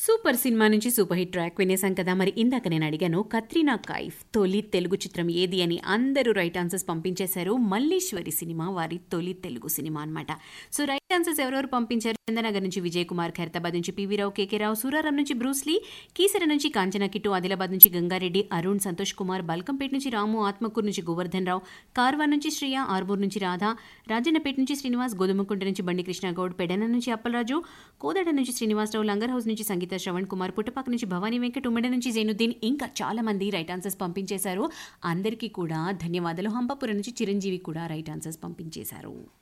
super cinema నుంచి super hit track వినేసాం కదా మరి ఇందాక నేను అడిగాను కత్రీనా కైఫ్ తొలి తెలుగు చిత్రం ఏది అని అందరూ రైట్ ఆన్సర్స్ పంపించేశారు మల్లీశ్వరి సినిమా వారి తొలి తెలుగు సినిమా అన్నమాట సో రైట్ ఆన్సర్స్ ఎవరెవరు పంపించారు చందనగర్ నుంచి విజయ్ కుమార్ ఖైరతాబాద్ నుంచి పివి రావు కేకే రావు సూరారం నుంచి బ్రూస్లీ కీసర నుంచి కాంచన కిట్టు ఆదిలాబాద్ నుంచి గంగారెడ్డి అరుణ్ సంతోష్ కుమార్ బల్కంపేట నుంచి రాము ఆత్మకూరు నుంచి గోవర్ధన్ రావు కార్వార్ నుంచి శ్రియ ఆర్మూర్ నుంచి రాధ రాజన్నపేట నుంచి శ్రీనివాస్ గోధుమకుంట నుంచి బండి కృష్ణగౌడ్ పెడన నుంచి అప్పలరాజు కోదడ నుంచి శ్రీనివాసరావు లంగర్ హౌస్ నుంచి సంగీత శ్రవణ్ కుమార్ పుట్టపాక నుంచి భవానీ వెంకట్ ఉమ్మడి నుంచి జైనుద్దీన్ ఇంకా చాలా మంది రైట్ ఆన్సర్స్ పంపించేశారు అందరికీ కూడా ధన్యవాదాలు హంపాపురం నుంచి చిరంజీవి కూడా రైట్ ఆన్సర్స్ పంపించేశారు